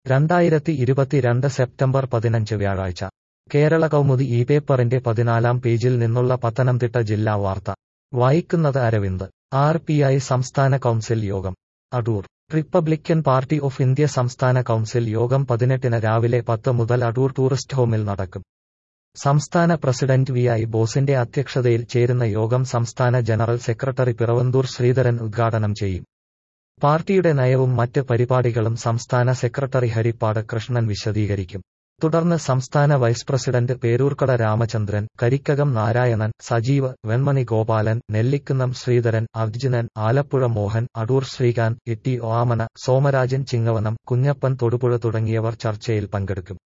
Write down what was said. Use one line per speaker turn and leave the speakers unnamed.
രണ്ടായിരത്തി ഇരുപത്തിരണ്ട് സെപ്റ്റംബർ പതിനഞ്ച് വ്യാഴാഴ്ച കേരള കൗമുദി ഈ പേപ്പറിന്റെ പതിനാലാം പേജിൽ നിന്നുള്ള പത്തനംതിട്ട ജില്ലാ വാർത്ത വായിക്കുന്നത് അരവിന്ദ് ആർ പി ഐ സംസ്ഥാന കൗൺസിൽ യോഗം Adoor Republican Party of India സംസ്ഥാന കൗൺസിൽ യോഗം പതിനെട്ടിന് രാവിലെ പത്ത് മുതൽ അടൂർ ടൂറിസ്റ്റ് ഹോമിൽ നടക്കും സംസ്ഥാന പ്രസിഡന്റ് വി ഐ ബോസിന്റെ അധ്യക്ഷതയിൽ ചേരുന്ന യോഗം സംസ്ഥാന ജനറൽ സെക്രട്ടറി പിറവന്തൂർ ശ്രീധരൻ ഉദ്ഘാടനം ചെയ്യും പാർട്ടിയുടെ നയവും മറ്റ് പരിപാടികളും സംസ്ഥാന സെക്രട്ടറി ഹരിപ്പാട് കൃഷ്ണൻ വിശദീകരിക്കും തുടർന്ന് സംസ്ഥാന വൈസ് പ്രസിഡന്റ് പേരൂർക്കട രാമചന്ദ്രൻ കരിക്കകം നാരായണൻ സജീവ് വെൺമണി ഗോപാലൻ നെല്ലിക്കുന്നം ശ്രീധരൻ അർജുനൻ ആലപ്പുഴ മോഹൻ അടൂർ ശ്രീകാന്ത് ഇട്ടി ഓമന സോമരാജൻ ചിങ്ങവനം കുഞ്ഞപ്പൻ തൊടുപുഴ തുടങ്ങിയവർ ചർച്ചയിൽ പങ്കെടുക്കും